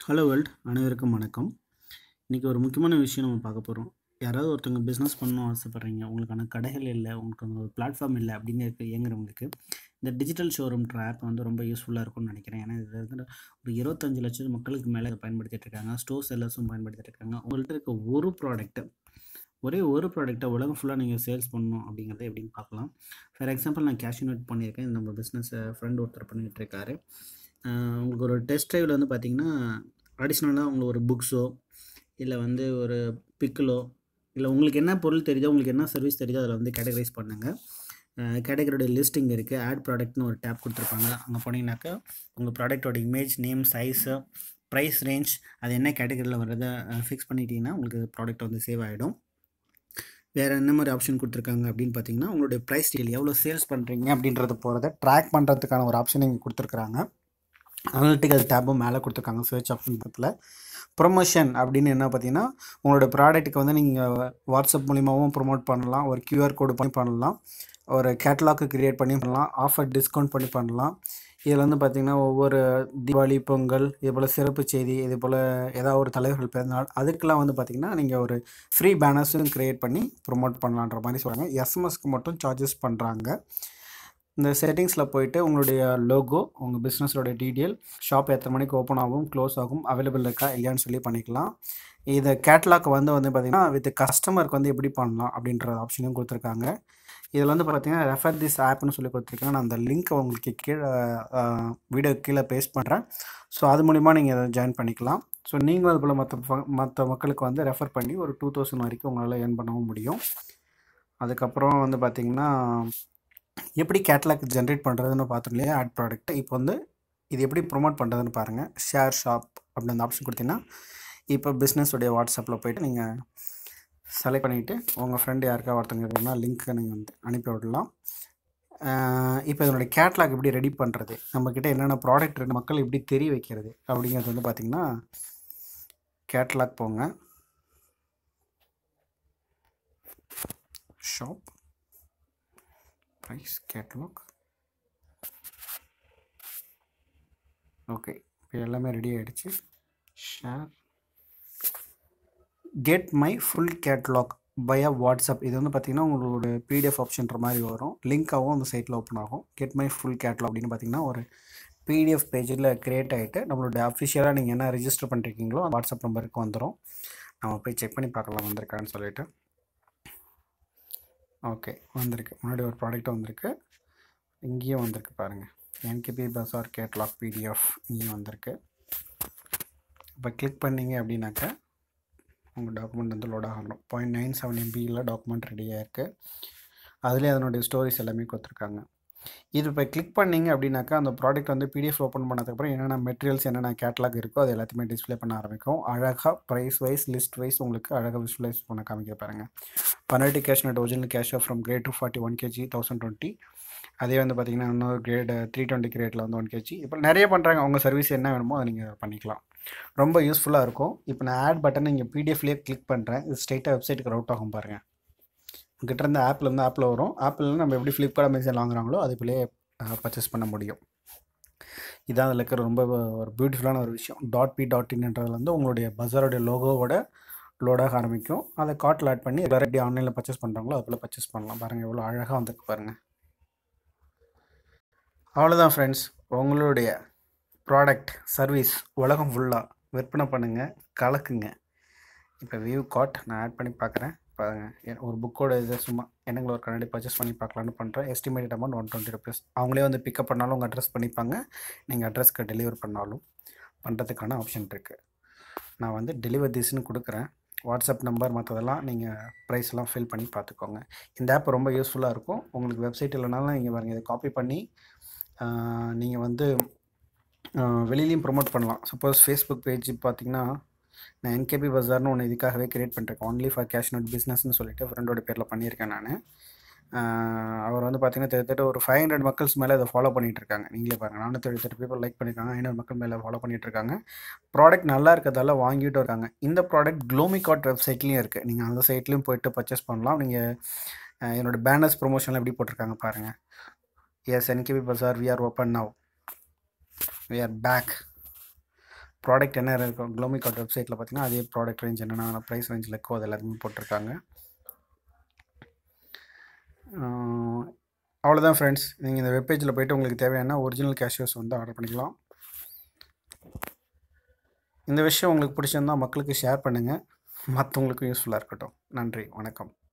hello world அனைவருக்கும் வணக்கம் இன்றைக்கி ஒரு முக்கியமான விஷயம் நம்ம பார்க்க போகிறோம் யாராவது ஒருத்தவங்க பிஸ்னஸ் பண்ணணும் ஆசைப்பட்றீங்க உங்களுக்கான கடைகள் இல்லை உங்களுக்கு அந்த ஒரு பிளாட்ஃபார்ம் இல்லை அப்படின்னு இருக்க இயங்குறவங்களுக்கு இந்த டிஜிட்டல் ஷோரூம்ன்ற ஆப் வந்து ரொம்ப யூஸ்ஃபுல்லாக இருக்கும்னு நினைக்கிறேன் ஏன்னா இது வந்து ஒரு இருபத்தஞ்சு லட்சம் மக்களுக்கு மேலே இதை பயன்படுத்திட்டு இருக்காங்க ஸ்டோர் செல்லர்ஸும் பயன்படுத்திட்டு இருக்காங்க உங்கள்கிட்ட இருக்க ஒரு ப்ராடக்ட்டை ஒரே ஒரு ப்ராடக்ட்டை உலகம் ஃபுல்லாக நீங்கள் சேல்ஸ் பண்ணணும் அப்படிங்கிறத எப்படின்னு பார்க்கலாம் ஃபார் எக்ஸாம்பிள் நான் கேஷ் இன்வெர்ட் பண்ணியிருக்கேன் இது நம்ம பிஸ்னஸை ஃப்ரெண்ட் ஒருத்தர் பண்ணிகிட்டு இருக்காரு ஆஹ் உங்களுக்கு ஒரு டெஸ்ட் ட்ரைவில் வந்து பார்த்தீங்கன்னா அடிஷ்னலாக உங்களுக்கு ஒரு புக்ஸோ இல்லை வந்து ஒரு பிக்கிலோ இல்லை உங்களுக்கு என்ன பொருள் தெரியுதோ உங்களுக்கு என்ன சர்வீஸ் தெரியுதோ அதில் வந்து கேட்டகரைஸ் பண்ணுங்கள் கேட்டகரியோட லிஸ்டிங் இருக்குது ஆட் ப்ராடக்ட்னு ஒரு டேப் கொடுத்துருப்பாங்க அங்கே போனீங்கன்னாக்கா உங்கள் ப்ராடக்ட்டோட image name size price range அது என்ன கேட்டகரியில் வர்றதை ஃபிக்ஸ் பண்ணிட்டீங்கன்னா உங்களுக்கு ப்ராடக்ட் வந்து சேவ் ஆகிடும் வேறு என்ன மாதிரி ஆப்ஷன் கொடுத்துருக்காங்க அப்படின்னு பார்த்தீங்கன்னா உங்களுடைய ப்ரைஸ் டீல் எவ்வளோ சேல்ஸ் பண்ணுறீங்க அப்படின்றத போகிறத ட்ராக் பண்ணுறதுக்கான ஒரு ஆப்ஷன் இங்கே கொடுத்துருக்குறாங்க அனலிட்டிக்கல் டேப்பும் மேலே கொடுத்துருக்காங்க சர்ச் ஆப்ஷன் பக்கத்தில் ப்ரொமோஷன் அப்படின்னு என்ன பார்த்தீங்கன்னா உங்களோட ப்ராடக்ட்டுக்கு வந்து நீங்கள் வாட்ஸ்அப் மூலிமாவும் ப்ரொமோட் பண்ணலாம் ஒரு QR கோடு பண்ணி பண்ணலாம் ஒரு கேட்டலாக்கு க்ரியேட் பண்ணி பண்ணலாம் ஆஃபர் டிஸ்கவுண்ட் பண்ணி பண்ணலாம் இதில் வந்து பார்த்திங்கன்னா ஒவ்வொரு தீபாவளி பொங்கல் இது போல் சிறப்பு செய்தி இது போல் ஏதாவது ஒரு தலைவர்கள் பிறந்தநாள் அதுக்கெல்லாம் வந்து பார்த்திங்கன்னா நீங்கள் ஒரு ஃப்ரீ பேனர்ஸும் க்ரியேட் பண்ணி ப்ரொமோட் பண்ணலான்ற மாதிரி சொல்கிறாங்க எஸ்எம்எஸ்க்கு மட்டும் சார்ஜஸ் பண்ணுறாங்க இந்த செட்டிங்ஸில் போயிட்டு உங்களுடைய லோகோ உங்கள் பிஸ்னஸோட டீட்டெயில் ஷாப் எத்தனை மணிக்கு ஓப்பன் ஆகும் க்ளோஸ் ஆகும் அவைலபிள் இருக்கா இல்லையான்னு சொல்லி பண்ணிக்கலாம் இதை கேட்லாக் வந்து வந்து பார்த்திங்கன்னா வித் கஸ்டமருக்கு வந்து எப்படி பண்ணலாம் அப்படின்ற ஆப்ஷனும் கொடுத்துருக்காங்க இதில் வந்து பார்த்தீங்கன்னா ரெஃபர் திஸ் ஆப்னு சொல்லி கொடுத்துருக்காங்க நான் அந்த லிங்க்கை உங்களுக்கு கீழே வீடியோ கீழே பேஸ்ட் பண்ணுறேன் ஸோ அது மூலிமா நீங்கள் அதை ஜாயின் பண்ணிக்கலாம் ஸோ நீங்களும் அது போல் மற்ற மற்ற மக்களுக்கு வந்து ரெஃபர் பண்ணி ஒரு டூ தௌசண்ட் வரைக்கும் உங்களால் ஏர்ன் பண்ணவும் முடியும் அதுக்கப்புறம் வந்து பார்த்திங்கன்னா எப்படி கேட்லாக் ஜென்ரேட் பண்ணுறதுன்னு பார்த்தோம் இல்லையா ஆட் ப்ராடக்ட் இப்போ வந்து இது எப்படி ப்ரொமோட் பண்ணுறதுன்னு பாருங்கள் ஷேர் ஷாப் அப்படின்னு அந்த ஆப்ஷன் கொடுத்தீங்கன்னா இப்போ பிஸ்னஸுடைய வாட்ஸ்அப்பில் போயிட்டு நீங்கள் செலக்ட் பண்ணிவிட்டு உங்கள் ஃப்ரெண்டு யாருக்கா ஒருத்தங்க இருக்குன்னா லிங்க்கை நீங்கள் வந்து அனுப்பி விடலாம் இப்போ இதனுடைய கேட்லாக் எப்படி ரெடி பண்ணுறது நம்மக்கிட்ட என்னென்ன ப்ராடக்ட் இருக்குது மக்கள் எப்படி தெரிய வைக்கிறது அப்படிங்கிறது வந்து பார்த்திங்கன்னா கேட்லாக் போங்க ஷாப் ப்ரைஸ் கேட்லாக் ஓகே இப்போ எல்லாமே ரெடி ஆகிடுச்சு share get my full catalog via WhatsApp இது வந்து பார்த்திங்கன்னா உங்களோட பிடிஎஃப் ஆப்ஷன்ற மாதிரி வரும் லிங்க்காகவும் அந்த சைட்டில் ஓப்பன் ஆகும் கெட் மை ஃபுல் கேட்லாக் அப்படின்னு பார்த்தீங்கன்னா ஒரு பிடிஎஃப் பேஜில் க்ரியேட் ஆகிட்டு நம்மளோட அஃபிஷியலாக நீங்கள் என்ன ரிஜிஸ்டர் பண்ணிருக்கீங்களோ வாட்ஸ்அப் நம்பருக்கு வந்துடும் நம்ம போய் செக் பண்ணி பார்க்கலாம் வந்திருக்கான்னு சொல்லிட்டு ஓகே வந்திருக்கு முன்னாடி ஒரு ப்ராடக்ட் வந்திருக்கு இங்கேயும் வந்திருக்கு பாருங்கள் என்கேபி பசார் கேட்லாக் பிடிஎஃப் இங்கேயும் வந்திருக்கு இப்போ கிளிக் பண்ணிங்க அப்படின்னாக்கா உங்கள் டாக்குமெண்ட் வந்து லோட் ஆகணும் பாயிண்ட் நைன் செவன் எம்பியில் டாக்குமெண்ட் ரெடியாக இருக்குது அதிலே அதனுடைய ஸ்டோரிஸ் எல்லாமே கொடுத்துருக்காங்க இது இப்போ கிளிக் பண்ணிங்க அப்படின்னாக்கா அந்த ப்ராடக்ட் வந்து பிடிஎஃப் ஓப்பன் பண்ணதுக்கப்புறம் என்னென்ன மெட்டீரியல்ஸ் என்னென்ன கேட்லாக் இருக்கோ அது எல்லாத்தையுமே டிஸ்பிளே பண்ண ஆரம்பிக்கும் அழகாக ப்ரைஸ் வைஸ் லிஸ்ட் வைஸ் உங்களுக்கு அழகாக விசுவலைஸ் பண்ண காமிக்க பாருங்கள் பன்னெண்டு cashew nut original cashew from grade two forty one KG thousand twenty அதே வந்து பார்த்திங்கன்னா இன்னொரு கிரேட் த்ரீ டுவெண்ட்டி கிரேட்டில் வந்து ஒன் கேஜி இப்போ நிறைய பண்ணுறாங்க உங்கள் சர்வீஸ் என்ன வேணுமோ அதை நீங்கள் பண்ணிக்கலாம் ரொம்ப யூஸ்ஃபுல்லாக இருக்கும் இப்போ நான் ஆட் பட்டன் இங்கே பிடிஎஃப்லேயே கிளிக் பண்ணுறேன் இது ஸ்ட்ரெயிட்டாக வெப்சைட்டுக்கு ரவுட் ஆகும் பாருங்கள் உங்ககிட்ட இருந்து ஆப்பில் இருந்து ஆப்பில் வரும் ஆப்பில் நம்ம எப்படி ஃப்ளிப்கார்ட் அமேசான் வாங்குறாங்களோ அதுக்குள்ளேயே பர்ச்சேஸ் பண்ண முடியும் இதான் அதில் இருக்கிற ரொம்ப ஒரு பியூட்டிஃபுல்லான ஒரு விஷயம் டாட் பி டாட் இன்ன்றதில் வந்து உங்களுடைய பஜாரோடைய லோகோவோட லோடாக ஆரம்பிக்கும் அதை கார்ட்டில் ஆட் பண்ணி எல்லோரும் எப்படி ஆன்லைனில் பர்ச்சேஸ் பண்ணுறாங்களோ அதுக்குள்ளே பர்ச்சேஸ் பண்ணலாம் பாருங்கள் எவ்வளோ அழகாக வந்திருக்கு பாருங்கள் அவ்வளோதான் ஃப்ரெண்ட்ஸ் உங்களுடைய ப்ராடக்ட் சர்வீஸ் உலகம் ஃபுல்லாக விற்பனை பண்ணுங்கள் கலக்குங்க இப்போ வியூ காட் நான் ஆட் பண்ணி பார்க்குறேன் பாருங்கள் ஒரு புக்கோட இது சும்மா என்னங்களை ஒரு கண்ணாடி பர்ச்சேஸ் பண்ணி பார்க்கலான்னு பண்ணுறேன் estimated amount one twenty rupees அவங்களே வந்து பிக்கப் பண்ணாலும் உங்கள் அட்ரஸ் பண்ணிப்பாங்க நீங்கள் அட்ரஸ்க்கு டெலிவர் பண்ணாலும் பண்ணுறதுக்கான ஆப்ஷன் இருக்குது நான் வந்து டெலிவர் திஸ்ன்னு கொடுக்குறேன் வாட்ஸ்அப் நம்பர் மற்றதெல்லாம் நீங்கள் ப்ரைஸ்லாம் ஃபில் பண்ணி பார்த்துக்கோங்க இந்த ஆப் ரொம்ப யூஸ்ஃபுல்லாக இருக்கும் உங்களுக்கு வெப்சைட் இல்லைனாலும் நீங்கள் பாருங்கள் இதை காப்பி பண்ணி நீங்கள் வந்து வெளியிலையும் ப்ரொமோட் பண்ணலாம் சப்போஸ் ஃபேஸ்புக் பேஜ் பார்த்தீங்கன்னா நான் என்கேபி பஜார்னு ஒன்று இதுக்காகவே க்ரியேட் பண்ணிருக்கேன் ஒன்லி ஃபார் கேஷ் நோட் பிஸ்னஸ்னு சொல்லிட்டு ஃப்ரெண்டோட பேரில் பண்ணியிருக்கேன் நான் அவர் வந்து பார்த்தீங்கன்னா கிட்டத்தட்ட ஒரு ஃபைவ் ஹண்ட்ரட் மக்கள்ஸ் மேலே அதை ஃபாலோ பண்ணிகிட்டு இருக்காங்க நீங்களே பாருங்கள் நானூற்றி எழுபத்தெட்டு பீப்பிள் லைக் பண்ணியிருக்காங்க ஐநூறு மக்கள் மேலே ஃபாலோ பண்ணிகிட்டு இருக்காங்க ப்ராடக்ட் நல்லா இருக்கிறதால வாங்கிட்டு இருக்காங்க இந்த ப்ராடக்ட் க்ளோமிகாட் வெப்சைட்லேயும் இருக்குது நீங்கள் அந்த சைட்லேயும் போயிட்டு பர்ச்சேஸ் பண்ணலாம் நீங்கள் என்னோடய பேனர்ஸ் ப்ரொமோஷன்லாம் எப்படி போட்டிருக்காங்க பாருங்கள் S NKP bazaar we are open now we are back product என்ன இருக்கும் க்ளோமி கார்ட் வெப்சைட்டில் பார்த்தீங்கன்னா அதே ப்ராடக்ட் ரேஞ்ச் என்னென்ன ப்ரைஸ் ரேஞ்சில் இருக்கோ அது எல்லாத்தையுமே போட்டிருக்காங்க ஆஹ் அவ்வளோதான் ஃப்ரெண்ட்ஸ் நீங்கள் இந்த வெப்பேஜில் போயிட்டு உங்களுக்கு தேவையான ஒரிஜினல் கேஷ்யூஸ் வந்து ஆர்டர் பண்ணிக்கலாம் இந்த விஷயம் உங்களுக்கு பிடிச்சிருந்தா மக்களுக்கு ஷேர் பண்ணுங்கள் மற்றவங்களுக்கும் யூஸ்ஃபுல்லாக இருக்கட்டும் நன்றி வணக்கம்